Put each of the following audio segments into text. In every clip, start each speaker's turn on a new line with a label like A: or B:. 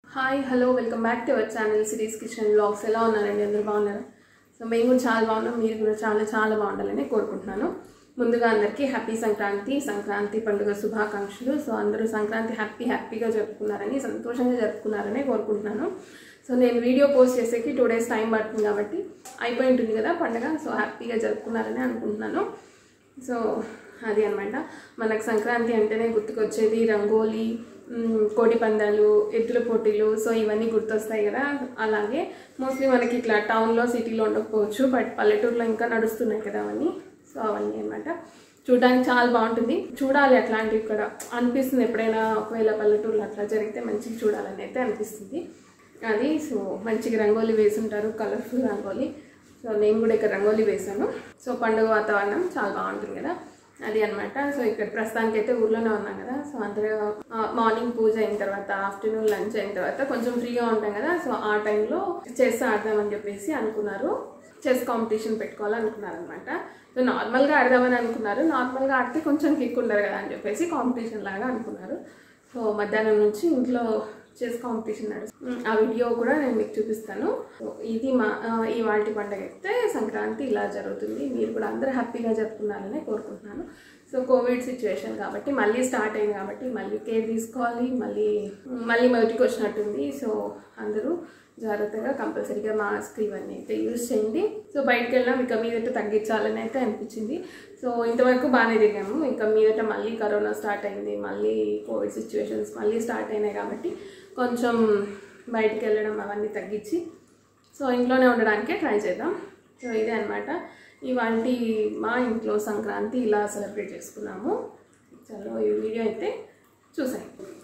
A: hi hello welcome back to our channel series kitchen blogs ఎలా ఉన్నారండి అందరూ బాగున్నారా సో మేము కూడా చాలా బాగున్నాం మీరు కూడా చాలా చాలా బాగుండాలని కోరుకుంటున్నాను ముందుగా అందరికీ హ్యాపీ సంక్రాంతి సంక్రాంతి పండుగ శుభాకాంక్షలు సో అందరూ సంక్రాంతి హ్యాపీ హ్యాపీగా జరుపుకున్నారని సంతోషంగా జరుపుకున్నారని కోరుకుంటున్నాను సో నేను వీడియో పోస్ట్ చేసేకి టూ డేస్ టైం పడుతుంది కాబట్టి అయిపోయి ఉంటుంది కదా పండుగ సో హ్యాపీగా జరుపుకున్నారని అనుకుంటున్నాను సో అది అనమాట మనకు సంక్రాంతి అంటేనే గుర్తుకొచ్చేది రంగోలీ మ్, కోడి పందాలు ఎద్దుల పోటీలు సో ఇవన్నీ గుర్తొస్తాయి కదా అలాగే మోస్ట్లీ మనకి ఇట్లా టౌన్లో సిటీలో ఉండకపోవచ్చు బట్ పల్లెటూరులో ఇంకా నడుస్తున్నాయి కదా అవన్నీ సో అవన్నీ అనమాట చూడడానికి చాలా బాగుంటుంది చూడాలి అట్లాంటివి ఇక్కడ అనిపిస్తుంది ఎప్పుడైనా ఒకవేళ పల్లెటూరులో అట్లా జరిగితే మంచిగా చూడాలని అయితే అనిపిస్తుంది అది సో మంచిగా రంగోలీ వేసుంటారు కలర్ఫుల్ రంగోలీ సో నేను కూడా ఇక్కడ రంగోలీ వేసాను సో పండుగ వాతావరణం చాలా బాగుంటుంది కదా అది అన్నమాట సో ఇక్కడ ప్రస్తుతానికి అయితే ఊర్లోనే ఉన్నాం కదా సో అందరూ మార్నింగ్ పూజ అయిన తర్వాత ఆఫ్టర్నూన్ లంచ్ అయిన తర్వాత కొంచెం ఫ్రీగా ఉంటాం కదా సో ఆ టైంలో చెస్ ఆడదామని చెప్పేసి అనుకున్నారు చెస్ కాంపిటీషన్ పెట్టుకోవాలనుకున్నారు అనమాట సో నార్మల్గా ఆడదామని అనుకున్నారు నార్మల్గా ఆడితే కొంచెం కిక్ ఉండరు కదా అని చెప్పేసి కాంపిటీషన్ లాగా అనుకున్నారు సో మధ్యాహ్నం నుంచి ఇంట్లో చెస్ కాంపిటీషన్ నడుస్తుంది ఆ వీడియో కూడా నేను మీకు చూపిస్తాను సో ఇది మా ఆ, ఈ వాటి పండుగ అయితే సంక్రాంతి ఇలా జరుగుతుంది మీరు కూడా అందరూ హ్యాపీగా జరుపుకున్నారని కోరుకుంటున్నాను సో కోవిడ్ సిచ్యువేషన్ కాబట్టి మళ్ళీ స్టార్ట్ అయింది కాబట్టి మళ్ళీ కేర్ తీసుకోవాలి మళ్ళీ మళ్ళీ మొదటికి వచ్చినట్టుంది సో అందరూ జాగ్రత్తగా కంపల్సరీగా మాస్క్ ఇవన్నీ అయితే యూజ్ చేయండి సో బయటకు వెళ్ళాం ఇక మీదట తగ్గించాలని అయితే అనిపించింది సో ఇంతవరకు బాగానే తిరిగాము ఇంకా మీదట మళ్ళీ కరోనా స్టార్ట్ అయింది మళ్ళీ కోవిడ్ సిచ్యువేషన్స్ మళ్ళీ స్టార్ట్ అయినాయి కాబట్టి కొంచెం బయటికి వెళ్ళడం అవన్నీ తగ్గించి సో ఇంట్లోనే ఉండడానికే ట్రై చేద్దాం సో ఇదే అనమాట ఇవాళ మా ఇంట్లో సంక్రాంతి ఇలా సెలబ్రేట్ చేసుకున్నాము చలో ఈ వీడియో అయితే చూసాయి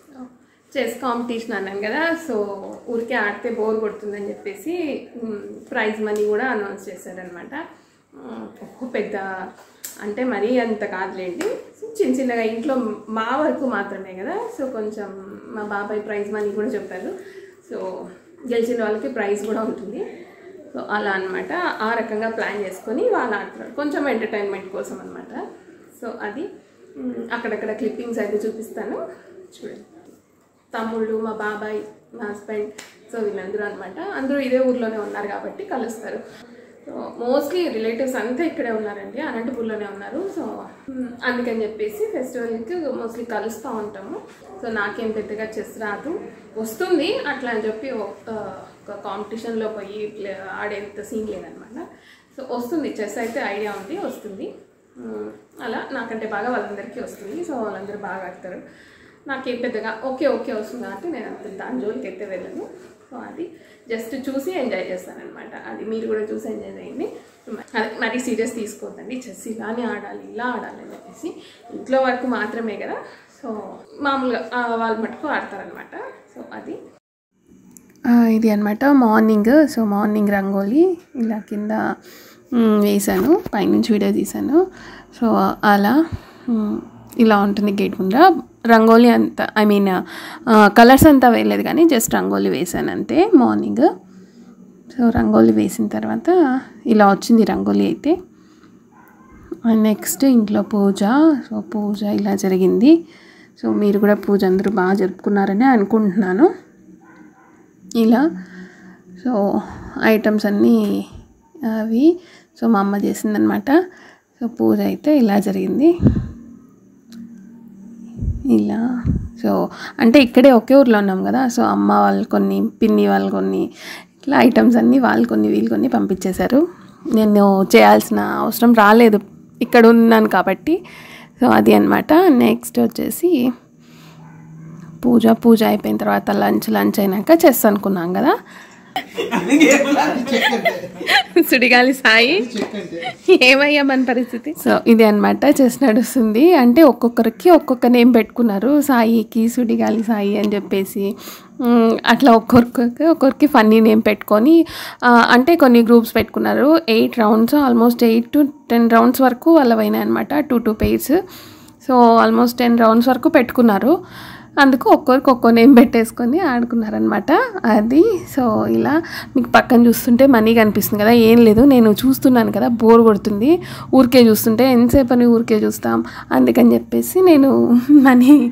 A: చెస్ కాంపిటీషన్ అన్నాను కదా సో ఊరికే ఆడితే బోర్ కొడుతుందని చెప్పేసి ప్రైజ్ మనీ కూడా అనౌన్స్ చేశారనమాట ఒక్క పెద్ద అంటే మరీ అంత కాదులేండి సో చిన్న చిన్నగా ఇంట్లో మా వరకు మాత్రమే కదా సో కొంచెం మా బాబాయ్ ప్రైజ్ మనీ కూడా చెప్పారు సో గెలిచిన వాళ్ళకి ప్రైజ్ కూడా ఉంటుంది సో అలా అన్నమాట ఆ రకంగా ప్లాన్ చేసుకొని వాళ్ళు ఆడుతున్నారు కొంచెం ఎంటర్టైన్మెంట్ కోసం అనమాట సో అది మ్, అక్కడక్కడ క్లిప్పింగ్స్ అయితే చూపిస్తాను చూడండి తమ్ముళ్ళు మా బాబాయ్ మా హస్బెండ్ సో వీళ్ళందరూ అనమాట అందరూ ఇదే ఊర్లోనే ఉన్నారు కాబట్టి కలుస్తారు సో మోస్ట్లీ రిలేటివ్స్ అంతా ఇక్కడే ఉన్నారండి అనంతపూర్లోనే ఉన్నారు సో మ్, అందుకని చెప్పేసి ఫెస్టివల్కి మోస్ట్లీ కలుస్తూ ఉంటాము సో నాకేం పెద్దగా చెస్ రాదు వస్తుంది అట్లా అని చెప్పి ఒక ఒక కాంపిటీషన్లో పోయి ప్లే- ఆడేంత సీన్ లేదనమాట సో వస్తుంది చెస్ అయితే ఐడియా ఉంది వస్తుంది మ్, అలా నాకంటే బాగా వాళ్ళందరికీ వస్తుంది సో వాళ్ళందరూ బాగా ఆడతారు నాకేం పెద్దగా ఓకే ఓకే వస్తుంది కాబట్టి నేను అంత దాని జోలికి అయితే వెళ్ళను సో అది జస్ట్ చూసి ఎంజాయ్ చేస్తానన్నమాట అది మీరు కూడా చూసి ఎంజాయ్ చేయండి అది మరీ సీరియస్ తీసుకోవద్దండి చెస్ ఇలానే ఆడాలి ఇలా ఆడాలి అని చెప్పేసి ఇంట్లో వరకు మాత్రమే కదా సో మామూలుగా ఆ, వాళ్ళు మటుకు ఆడతారనమాట సో అది
B: ఆ, ఇది అనమాట మార్నింగ్ సో మార్నింగ్ రంగోలీ ఇలా కింద మ్, వేశాను పైనుంచి వీడియో తీశాను సో అలా మ్, ఇలా ఉంటుంది గేట్ ముందర రంగోలీ అంతా ఐ మీన్ కలర్స్ అంతా వేయలేదు కానీ జస్ట్ రంగోలీ వేశాను అంతే మార్నింగ్ సో రంగోలీ వేసిన తర్వాత ఇలా వచ్చింది రంగోలీ అయితే అండ్ నెక్స్ట్ ఇంట్లో పూజ సో పూజ ఇలా జరిగింది సో మీరు కూడా పూజ అందరూ బాగా జరుపుకున్నారని అనుకుంటున్నాను ఇలా సో ఐటమ్స్ అన్నీ అవి సో మా అమ్మ చేసిందనమాట సో పూజ అయితే ఇలా జరిగింది ఇలా సో అంటే ఇక్కడే ఒకే ఊర్లో ఉన్నాం కదా సో అమ్మ వాళ్ళు కొన్ని పిన్ని వాళ్ళు కొన్ని ఇట్లా ఐటమ్స్ అన్నీ వాళ్ళు కొన్ని వీళ్ళు కొన్ని పంపించేశారు నేను చేయాల్సిన అవసరం రాలేదు ఇక్కడ ఉన్నాను కాబట్టి సో అది అనమాట నెక్స్ట్ వచ్చేసి పూజ పూజ అయిపోయిన తర్వాత లంచ్ లంచ్ అయినాక చెస్ అనుకున్నాం కదా సుడిగాలి సాయి ఏమయ్యా మన పరిస్థితి సో ఇది అనమాట చెస్ నడుస్తుంది అంటే ఒక్కొక్కరికి ఒక్కొక్క నేమ్ పెట్టుకున్నారు సాయికి సుడిగాలి సాయి అని చెప్పేసి మ్, అట్లా ఒక్కొక్కరికి ఒక్కొక్కరికి ఫన్నీ నేమ్ పెట్టుకొని ఆ, అంటే కొన్ని గ్రూప్స్ పెట్టుకున్నారు eight rounds almost eight to ten rounds వరకు వాళ్ళవైనాయి అనమాట two two pairs so almost ten rounds వరకు పెట్టుకున్నారు అందుకు ఒక్కొరికి ఒక్కో నేమ్ పెట్టేసుకొని ఆడుకున్నారనమాట అది సో ఇలా మీకు పక్కన చూస్తుంటే మనీ కనిపిస్తుంది కదా ఏం లేదు నేను చూస్తున్నాను కదా బోర్ కొడుతుంది ఊరికే చూస్తుంటే ఎంతసేపు అని ఊరికే చూస్తాం అందుకని చెప్పేసి నేను మనీ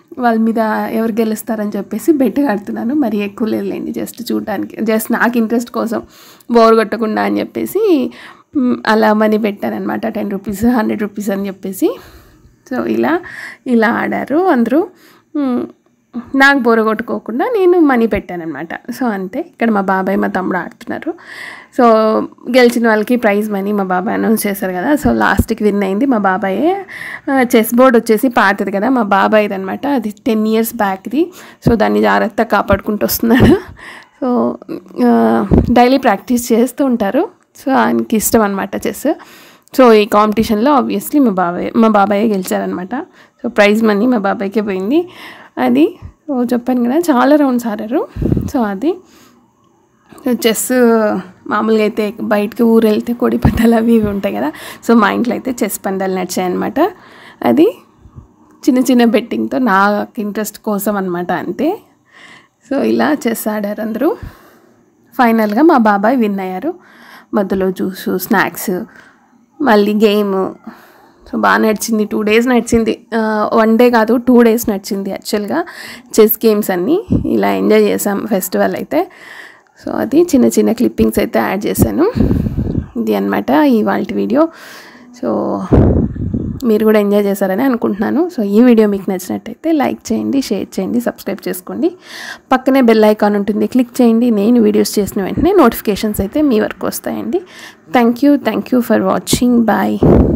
B: వాళ్ళ మీద ఎవరు గెలుస్తారని చెప్పేసి బెట్ కడుతున్నాను మరి ఎక్కువ లేదులేండి జస్ట్ చూడడానికి జస్ట్ నాకు ఇంట్రెస్ట్ కోసం బోర్ కొట్టకుండా అని చెప్పేసి మ్, అలా మనీ పెట్టాను అనమాట టెన్ రూపీస్ హండ్రెడ్ రూపీస్ అని చెప్పేసి సో ఇలా ఇలా ఆడారు అందరూ మ్, నాకు బోర కొట్టుకోకుండా నేను మనీ పెట్టాను అనమాట సో అంతే ఇక్కడ మా బాబాయ్ మా తమ్ముడు ఆడుతున్నారు సో గెలిచిన వాళ్ళకి ప్రైజ్ మనీ మా బాబాయ్ అనౌన్స్ చేశారు కదా సో లాస్ట్కి విన్ అయింది మా బాబాయే చెస్ బోర్డ్ వచ్చేసి పాతది కదా మా బాబాయ్ది అనమాట అది టెన్ ఇయర్స్ బ్యాక్ది సో దాన్ని జాగ్రత్తగా కాపాడుకుంటూ వస్తున్నాడు సో డైలీ ప్రాక్టీస్ చేస్తూ ఉంటారు సో ఆయనకి ఇష్టం అనమాట చెస్ సో ఈ కాంపిటీషన్లో ఆబ్వియస్లీ మా బాబాయ్ మా బాబాయే గెలిచారనమాట సో ప్రైజ్ మనీ మా బాబాయ్కే పోయింది అది ఓ చెప్పాను కదా చాలా రౌండ్స్ ఆడారు సో అది చెస్ మామూలుగా అయితే బయటకి ఊరు వెళ్తే కోడి పందాలు అవి ఇవి ఉంటాయి కదా సో మా ఇంట్లో అయితే చెస్ పందాలు నడిచాయన్నమాట అది చిన్న చిన్న బెట్టింగ్తో నాకు ఇంట్రెస్ట్ కోసం అనమాట అంతే సో ఇలా చెస్ ఆడారు అందరూ ఫైనల్గా మా బాబాయ్ విన్ అయ్యారు మధ్యలో జ్యూస్ స్నాక్స్ మళ్ళీ గేమ్ సో బాగా నడిచింది టూ డేస్ నడిచింది వన్ డే కాదు టూ డేస్ నడిచింది యాక్చువల్గా చెస్ గేమ్స్ అన్నీ ఇలా ఎంజాయ్ చేసాం ఫెస్టివల్ అయితే సో అది చిన్న చిన్న క్లిప్పింగ్స్ అయితే యాడ్ చేశాను ఇది అనమాట ఇవాళ వీడియో సో మీరు కూడా ఎంజాయ్ చేశారని అనుకుంటున్నాను సో ఈ వీడియో మీకు నచ్చినట్టయితే లైక్ చేయండి షేర్ చేయండి సబ్స్క్రైబ్ చేసుకోండి పక్కనే బెల్ ఐకాన్ ఉంటుంది క్లిక్ చేయండి నేను వీడియోస్ చేసిన వెంటనే నోటిఫికేషన్స్ అయితే మీ వరకు వస్తాయండి thank you thank you for watching bye